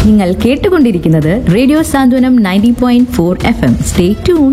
നിങ്ങൾ കേട്ടുകൊണ്ടിരിക്കുന്നത് radio Santhwanam ninety point four F M stay tune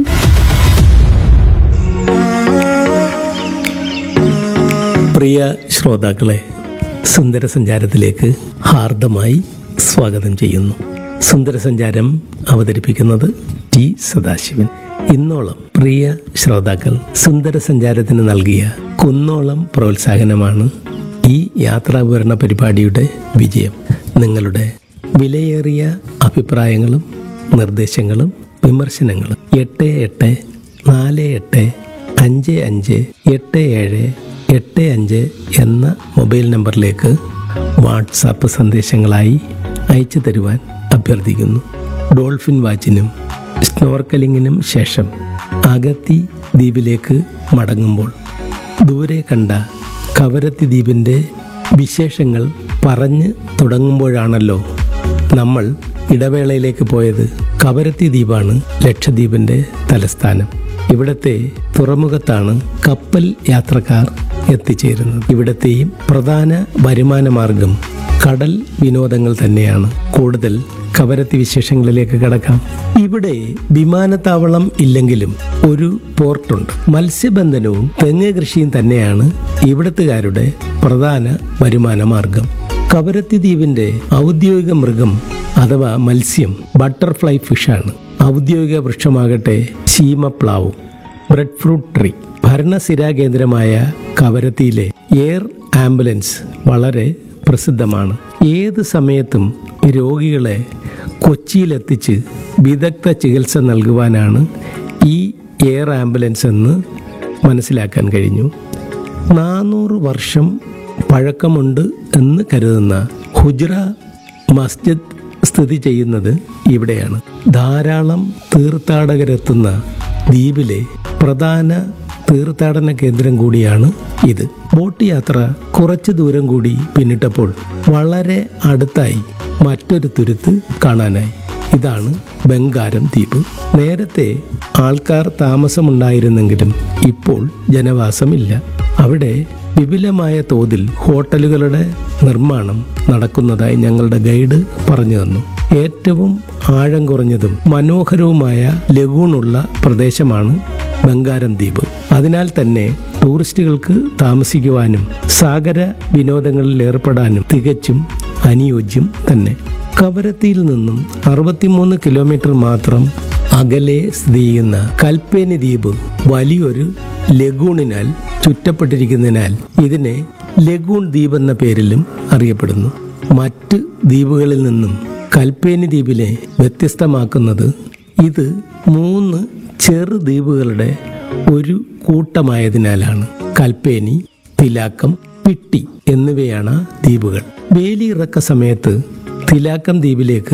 പ്രിയ ശ്രോതാക്കളെ സുന്ദര സഞ്ചാരത്തിലേക്ക് ഹാർദമായി സ്വാഗതം ചെയ്യുന്നു സുന്ദര സഞ്ചാരം അവതരിപ്പിക്കുന്നത് ടി സദാശിവൻ ഇന്നോളം പ്രിയ ശ്രോതാക്കൾ സുന്ദര സഞ്ചാരത്തിന് നൽകിയ കുന്നോളം പ്രോത്സാഹനമാണ് ഈ യാത്രാവിവരണ പരിപാടിയുടെ വിജയം നിങ്ങളുടെ വിലയേറിയ അഭിപ്രായങ്ങളും നിർദ്ദേശങ്ങളും വിമർശനങ്ങളും എട്ട് എട്ട് നാല് എട്ട് അഞ്ച് അഞ്ച് എട്ട് ഏഴ് എട്ട് അഞ്ച് എന്ന മൊബൈൽ നമ്പറിലേക്ക് വാട്സാപ്പ് സന്ദേശങ്ങളായി അയച്ചു തരുവാൻ അഭ്യർത്ഥിക്കുന്നു ഡോൾഫിൻ വാച്ചിനും സ്നോർക്കലിങ്ങിനും ശേഷം അഗത്തി ദ്വീപിലേക്ക് മടങ്ങുമ്പോൾ ദൂരെ കണ്ട കവരത്തി ദ്വീപിൻ്റെ വിശേഷങ്ങൾ പറഞ്ഞ് തുടങ്ങുമ്പോഴാണല്ലോ നമ്മൾ ഇടവേളയിലേക്ക് പോയത് കവരത്തി ദ്വീപാണ് ലക്ഷദ്വീപിൻ്റെ തലസ്ഥാനം ഇവിടത്തെ തുറമുഖത്താണ് കപ്പൽ യാത്രക്കാർ എത്തിച്ചേരുന്നത് ഇവിടത്തെയും പ്രധാന വരുമാന മാർഗം കടൽ വിനോദങ്ങൾ തന്നെയാണ് കൂടുതൽ കവരത്തി വിശേഷങ്ങളിലേക്ക് കടക്കാം ഇവിടെ വിമാനത്താവളം ഇല്ലെങ്കിലും ഒരു പോർട്ടുണ്ട് മത്സ്യബന്ധനവും തെങ്ങ് കൃഷിയും തന്നെയാണ് ഇവിടത്തുകാരുടെ പ്രധാന വരുമാന മാർഗം കവരത്തി ദ്വീപിന്റെ ഔദ്യോഗിക മൃഗം അഥവാ മത്സ്യം ബട്ടർഫ്ലൈ ഫിഷാണ് ഔദ്യോഗിക വൃക്ഷമാകട്ടെ ശീമപ്ലാവും ബ്രെഡ് ഫ്രൂട്ട് ട്രീ ഭരണസിരാ കേന്ദ്രമായ കവരത്തിയിലെ എയർ ആംബുലൻസ് വളരെ പ്രസിദ്ധമാണ് ഏത് സമയത്തും രോഗികളെ കൊച്ചിയിലെത്തിച്ച് വിദഗ്ധ ചികിത്സ നൽകുവാനാണ് ഈ എയർ ആംബുലൻസ് എന്ന് മനസ്സിലാക്കാൻ കഴിഞ്ഞു നാനൂറ് വർഷം പഴക്കമുണ്ട് എന്ന് കരുതുന്ന ഹുജ്ര മസ്ജിദ് സ്ഥിതി ചെയ്യുന്നത് ഇവിടെയാണ് ധാരാളം തീർത്ഥാടകരെത്തുന്ന ദ്വീപിലെ പ്രധാന തീർത്ഥാടന കേന്ദ്രം കൂടിയാണ് ഇത് ബോട്ട് യാത്ര കുറച്ചു ദൂരം കൂടി പിന്നിട്ടപ്പോൾ വളരെ അടുത്തായി മറ്റൊരു തുരുത്ത് കാണാനായി ഇതാണ് ബംഗാരം ദ്വീപ് നേരത്തെ ആൾക്കാർ താമസമുണ്ടായിരുന്നെങ്കിലും ഇപ്പോൾ ജനവാസമില്ല അവിടെ വിപുലമായ തോതിൽ ഹോട്ടലുകളുടെ നിർമ്മാണം നടക്കുന്നതായി ഞങ്ങളുടെ ഗൈഡ് പറഞ്ഞു തന്നു ഏറ്റവും ആഴം കുറഞ്ഞതും മനോഹരവുമായ ലഗൂണുള്ള പ്രദേശമാണ് ബംഗാരം ദ്വീപ് അതിനാൽ തന്നെ ടൂറിസ്റ്റുകൾക്ക് താമസിക്കുവാനും സാഗര വിനോദങ്ങളിൽ ഏർപ്പെടാനും തികച്ചും അനുയോജ്യം തന്നെ കവരത്തിയിൽ നിന്നും അറുപത്തിമൂന്ന് കിലോമീറ്റർ മാത്രം അകലെ സ്ഥിതി ചെയ്യുന്ന കൽപ്പേനി ദ്വീപ് വലിയൊരു ലഗൂണിനാൽ ചുറ്റപ്പെട്ടിരിക്കുന്നതിനാൽ ഇതിനെ ലഗൂൺ ദ്വീപ് എന്ന പേരിലും അറിയപ്പെടുന്നു മറ്റ് ദ്വീപുകളിൽ നിന്നും കൽപ്പേനി ദ്വീപിനെ വ്യത്യസ്തമാക്കുന്നത് ഇത് മൂന്ന് ചെറു ദ്വീപുകളുടെ ഒരു കൂട്ടമായതിനാലാണ് കൽപ്പേനി തിലാക്കം പിട്ടി എന്നിവയാണ് ദ്വീപുകൾ വേലിയിറക്ക സമയത്ത് തിലാക്കം ദ്വീപിലേക്ക്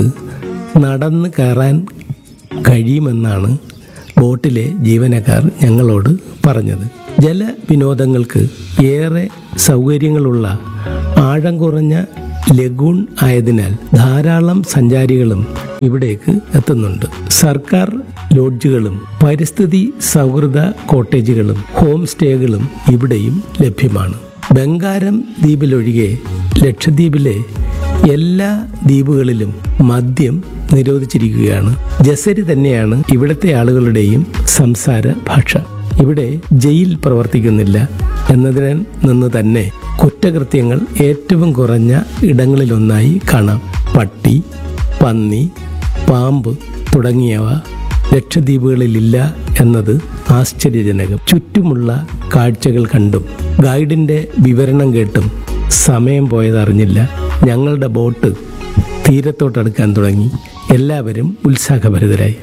നടന്ന് കയറാൻ കഴിയുമെന്നാണ് ബോട്ടിലെ ജീവനക്കാർ ഞങ്ങളോട് പറഞ്ഞത് ജലവിനോദങ്ങൾക്ക് ഏറെ സൗകര്യങ്ങളുള്ള ആഴം കുറഞ്ഞ ലഗൂൺ ആയതിനാൽ ധാരാളം സഞ്ചാരികളും ഇവിടേക്ക് എത്തുന്നുണ്ട് സർക്കാർ ലോഡ്ജുകളും പരിസ്ഥിതി സൗഹൃദ കോട്ടേജുകളും ഹോം സ്റ്റേകളും ഇവിടെയും ലഭ്യമാണ് ബംഗാരം ദ്വീപിലൊഴികെ ലക്ഷദ്വീപിലെ എല്ലാ ദ്വീപുകളിലും മദ്യം നിരോധിച്ചിരിക്കുകയാണ് ജസരി തന്നെയാണ് ഇവിടുത്തെ ആളുകളുടെയും സംസാര ഭാഷ ഇവിടെ ജയിൽ പ്രവർത്തിക്കുന്നില്ല എന്നതിൽ നിന്ന് തന്നെ കുറ്റകൃത്യങ്ങൾ ഏറ്റവും കുറഞ്ഞ ഇടങ്ങളിലൊന്നായി കാണാം പട്ടി പന്നി പാമ്പ് തുടങ്ങിയവ ലക്ഷദ്വീപുകളിലില്ല എന്നത് ആശ്ചര്യജനകം ചുറ്റുമുള്ള കാഴ്ചകൾ കണ്ടും ഗൈഡിന്റെ വിവരണം കേട്ടും സമയം പോയതറിഞ്ഞില്ല ഞങ്ങളുടെ ബോട്ട് തീരത്തോട്ടടുക്കാൻ തുടങ്ങി എല്ലാവരും ഉത്സാഹഭരിതരായി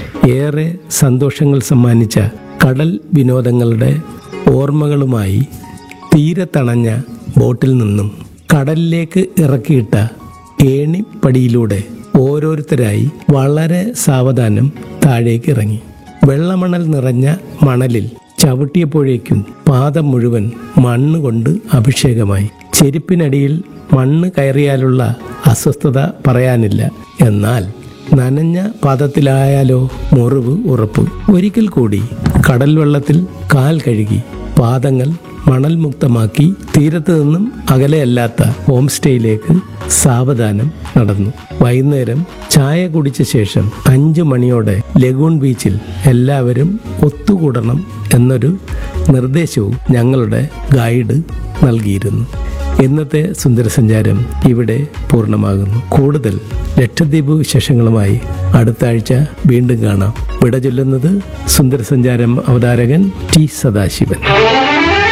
ഏറെ സന്തോഷങ്ങൾ സമ്മാനിച്ച കടൽ വിനോദങ്ങളുടെ ഓർമ്മകളുമായി തീരത്തണഞ്ഞ ബോട്ടിൽ നിന്നും കടലിലേക്ക് ഇറക്കിയിട്ട ഏണിപ്പടിയിലൂടെ ഓരോരുത്തരായി വളരെ സാവധാനം താഴേക്ക് ഇറങ്ങി വെള്ളമണൽ നിറഞ്ഞ മണലിൽ ചവിട്ടിയപ്പോഴേക്കും പാദം മുഴുവൻ മണ്ണ് കൊണ്ട് അഭിഷേകമായി ചെരുപ്പിനടിയിൽ മണ്ണ് കയറിയാലുള്ള അസ്വസ്ഥത പറയാനില്ല എന്നാൽ നനഞ്ഞ പാദത്തിലായാലോ മുറിവ് ഉറപ്പ് ഒരിക്കൽ കൂടി കടൽ വെള്ളത്തിൽ കാൽ കഴുകി പാദങ്ങൾ മണൽ മുക്തമാക്കി തീരത്ത് നിന്നും അകലെയല്ലാത്ത ഹോം സ്റ്റേയിലേക്ക് സാവധാനം നടന്നു വൈകുന്നേരം ചായ കുടിച്ച ശേഷം അഞ്ചു മണിയോടെ ലഗൂൺ ബീച്ചിൽ എല്ലാവരും ഒത്തുകൂടണം എന്നൊരു നിർദ്ദേശവും ഞങ്ങളുടെ ഗൈഡ് നൽകിയിരുന്നു ഇന്നത്തെ സുന്ദരസഞ്ചാരം ഇവിടെ പൂർണ്ണമാകുന്നു കൂടുതൽ ലക്ഷദ്വീപ് വിശേഷങ്ങളുമായി അടുത്ത ആഴ്ച വീണ്ടും കാണാം വിട ചൊല്ലുന്നത് സുന്ദരസഞ്ചാരം അവതാരകൻ ടി സദാശിവൻ